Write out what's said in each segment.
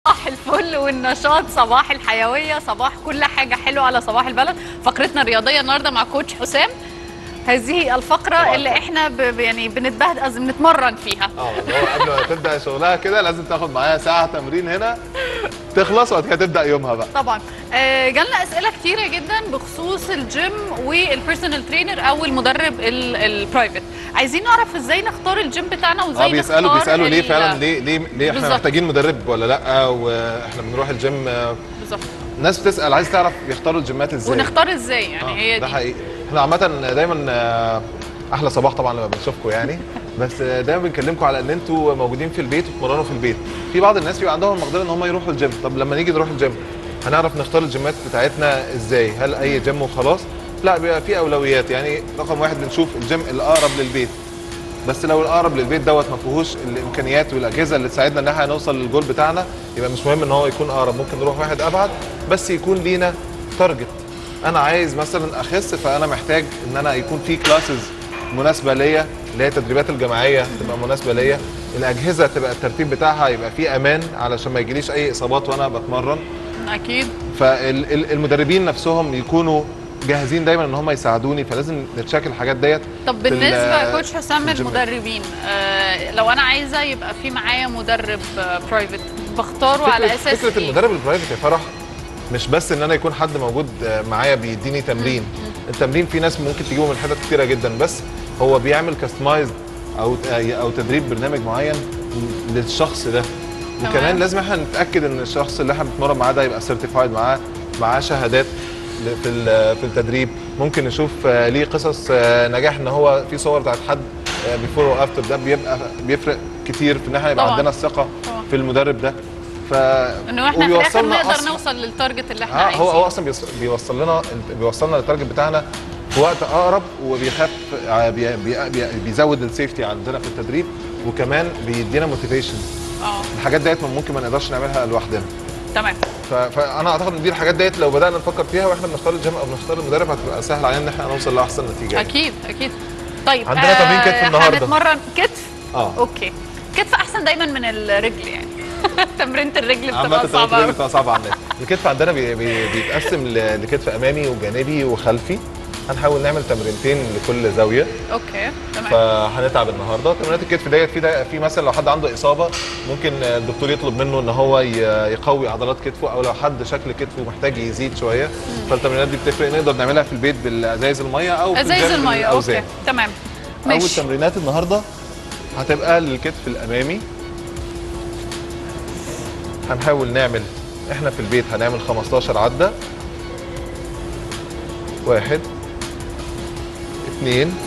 صباح الفل والنشاط صباح الحيويه صباح كل حاجه حلوه على صباح البلد فقرتنا الرياضيه النهارده مع كوتش حسام هذه الفقره صباح اللي الفل. احنا ب... ب- يعني بنتبهد قصدي بنتمرن فيها اه اللي هو قبل ما تبدا شغلها كده لازم تاخد معاها ساعه تمرين هنا تخلص وبعد كده تبدا يومها بقى طبعا آه، جالنا اسئله كتيره جدا بخصوص الجيم والبيرسونال ترينر او المدرب ال- البرايفت عايزين نعرف ازاي نختار الجيم بتاعنا وازاي اه بيسالوا نختار بيسالوا ليه ال- فعلا ليه ليه ليه احنا بالظبط. محتاجين مدرب ولا لا واحنا بنروح الجيم آه، بالظبط الناس بتسال عايز تعرف يختاروا الجيمات ازاي ونختار ازاي يعني آه، هي ده دي حقيقي احنا عامه دايما آه، احلى صباح طبعا لما بنشوفكم يعني بس آه، دايما بنكلمكم على ان انتوا موجودين في البيت وبتمرنوا في البيت في بعض الناس بيبقى عندهم المقدره ان هم يروحوا الجيم طب لما نيجي نروح الجيم هنعرف نختار الجيمات بتاعتنا ازاي هل اي جيم وخلاص لا بيبقى في اولويات يعني رقم واحد بنشوف الجيم الاقرب للبيت بس لو الاقرب للبيت دوت ما فيهوش الامكانيات والاجهزه اللي تساعدنا ان احنا نوصل للجول بتاعنا يبقى مش مهم ان هو يكون اقرب ممكن نروح واحد ابعد بس يكون لينا تارجت انا عايز مثلا اخس فانا محتاج ان انا يكون في كلاسز مناسبه ليا اللي هي التدريبات الجماعيه تبقى مناسبه ليا الاجهزه تبقى الترتيب بتاعها يبقى فيه امان علشان ما يجيليش اي اصابات وانا بتمرن اكيد فالمدربين نفسهم يكونوا جاهزين دايما ان هم يساعدوني فلازم نتشاك الحاجات ديت طب في ال- بالنسبه يا كوتش حسام في الجيم. المدربين آه لو انا عايزه يبقى في معايا مدرب برايفت بختاره على فكرة- اساس فكره إيه؟ المدرب البرايفت يا فرح مش بس ان انا يكون حد موجود آه، معايا بيديني تمرين التمرين في ناس ممكن تجيبه من حتت كتيره جدا بس هو بيعمل كاستمايز او او تدريب برنامج معين للشخص ده تمام. وكمان لازم احنا نتاكد ان الشخص اللي احنا بنتمرن معاه ده يبقى سيرتيفايد معاه معاه شهادات ل- في ال- في التدريب ممكن نشوف آه، ليه قصص آه، نجاح ان هو في صور بتاعت حد بيفور وافتر ده بيبقى بيفرق كتير في ان احنا يبقى طبعاً. عندنا الثقه طبعاً. في المدرب ده ف انه احنا في الاخر وبيوصلنا نقدر أصلاً- نوصل للتارجت اللي احنا اه عايزينه هو هو اصلا بيوص- بيوصل لنا بيوصلنا للتارجت بتاعنا في وقت اقرب وبيخاف آه، بي بي بي بيزود السيفتي عندنا في التدريب وكمان بيدينا موتيفيشن اه الحاجات ديت ممكن ما نقدرش نعملها لوحدنا تمام ف- فانا اعتقد ان دي الحاجات ديت لو بدانا نفكر فيها واحنا بنختار الجيم او بنختار المدرب هتبقى سهل علينا ان احنا نوصل لاحسن نتيجه اكيد اكيد طيب عندنا تمرين كتف النهاردة. هنتمرن كتف اه اوكي كتف احسن دايما من الرجل يعني تمرينه الرجل عامة بتبقى صعبه التمرين أوي. بتبقى صعبة على الناس الكتف عندنا بي بي بيتقسم ل- لكتف امامي وجانبي وخلفي هنحاول نعمل تمرينتين لكل زاويه اوكي تمام فهنتعب النهارده تمرينات الكتف ديت في ده في مثلا لو حد عنده اصابه ممكن الدكتور يطلب منه ان هو ي- يقوي عضلات كتفه او لو حد شكل كتفه محتاج يزيد شويه فالتمرينات دي بتفرق نقدر نعملها في البيت بالازايز الميه او في ازايز الجيم الميه اوكي بالأوزان. تمام اول ماشي تمرينات النهارده هتبقى للكتف الامامي هنحاول نعمل احنا في البيت هنعمل 15 عده واحد اتنين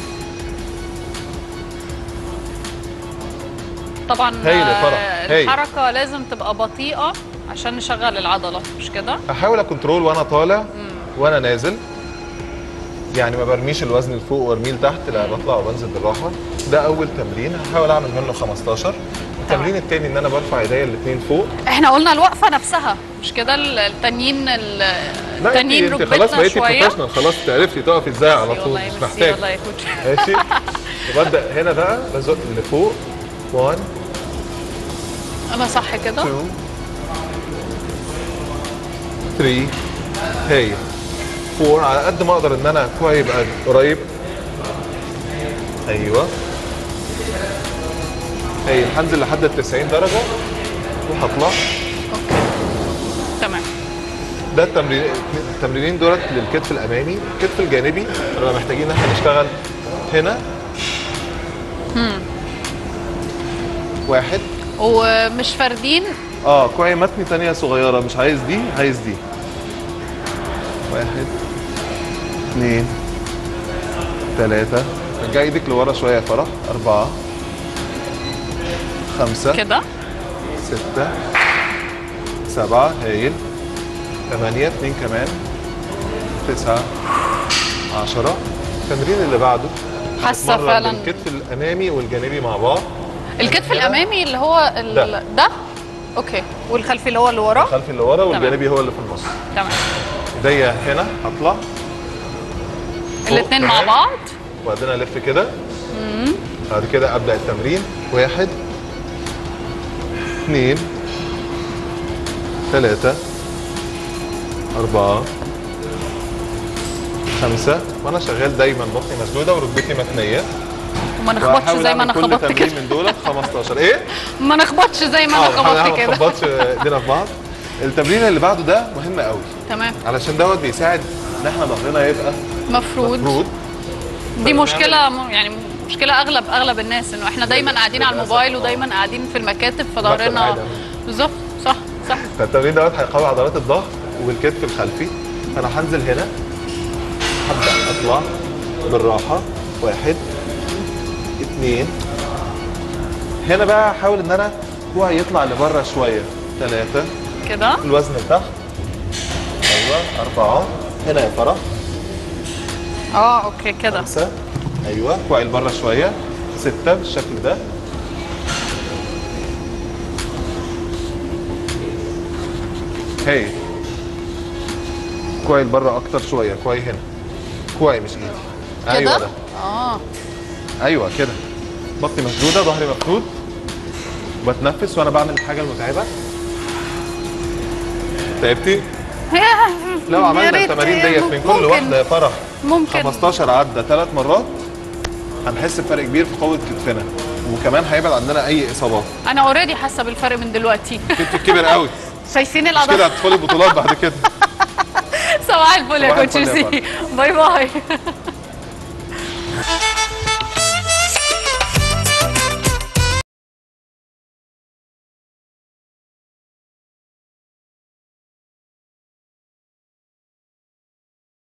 طبعا هايل يا فرح، آه، هايل. الحركه لازم تبقى بطيئه عشان نشغل العضله مش كده هحاول اكنترول وانا طالع وانا نازل يعني ما برميش الوزن لفوق وارميه لتحت لا بطلع وبنزل بالراحه ده اول تمرين هحاول اعمل منه 15 التمرين التاني ان انا برفع ايديا الاثنين فوق احنا قلنا الوقفه نفسها مش كده ال- التانيين ال- لا التانيين انت, انت ركبتنا خلاص بقيتي شويه بروفيشنال خلاص تعرفي تقفي ازاي على طول والله مش ميرسي محتاج والله يا كوتش ماشي وببدا هنا بقى بزق لفوق 1 انا صح كده 2 3 هايل 4 على قد ما اقدر ان انا كوعي يبقى قريب ايوه هايل هنزل لحد ال 90 درجه وهطلع اوكي تمام ده التمرين التمرينين دولت للكتف الامامي الكتف الجانبي هنبقى محتاجين ان احنا نشتغل هنا واحد ومش فاردين اه كوعي متني تانية صغيرة مش عايز دي عايز دي واحد اثنين ثلاثة رجعي ايدك لورا شوية يا فرح أربعة خمسة كده ستة سبعة هايل ثمانية اتنين كمان تسعة عشرة التمرين اللي بعده حاسة هنتمرن فعلا. الكتف الأمامي والجانبي مع بعض الكتف هنا. الامامي اللي هو ال... ده. ده اوكي والخلفي اللي هو اللي وراه الخلفي اللي ورا والجانبي هو اللي في النص تمام ايديا هنا هطلع فوق الاثنين مع كمان. بعض وبعدين الف كده بعد كده ابدا التمرين واحد اثنين ثلاثة أربعة خمسة وأنا شغال دايما بطني مسدودة وركبتي متنية وما نخبطش وهحاول زي ما انا أعمل كل خبطت تمرين كده من دول 15 إيه؟ ما نخبطش زي ما انا اه خبطت ما كده نخبطش ايدينا في بعض التمرين اللي بعده ده مهم قوي تمام علشان دوت بيساعد ان احنا ظهرنا يبقى مفروض مفرود دي مشكله م- يعني مشكله اغلب اغلب الناس انه احنا دايما قاعدين على للأسف، الموبايل اه. ودايما قاعدين في المكاتب مكتب فظهرنا عادي. بالظبط صح صح فالتمرين دوت هيقوي عضلات الظهر والكتف الخلفي فانا هنزل هنا هبدا اطلع بالراحه واحد اثنين هنا بقى هحاول ان انا هو يطلع لبره شويه ثلاثه كده الوزن لتحت ايوه اربعه هنا يا فرح اه اوكي كده خمسة ايوه كوعي لبره شويه ستة بالشكل ده هي كوعي لبره اكتر شويه كوعي هنا كوعي مش ايدي ايوه كده ده اه ايوه كده بطني مشدوده ظهري مفرود وبتنفس وانا بعمل الحاجه المتعبه تعبتي لو يا عملنا ريت التمارين ديت من كل ممكن- واحده يا فرح ممكن 15 عدة ثلاث مرات هنحس بفرق كبير في قوة كتفنا وكمان هيبعد عندنا أي إصابات انا اوريدي حاسه بالفرق من دلوقتي كتفك كبر قوي شايفين مش كده العضلات هتدخلي بطولات بعد كده صباح الفل يا صباح كوتش الفل يا سي باي باي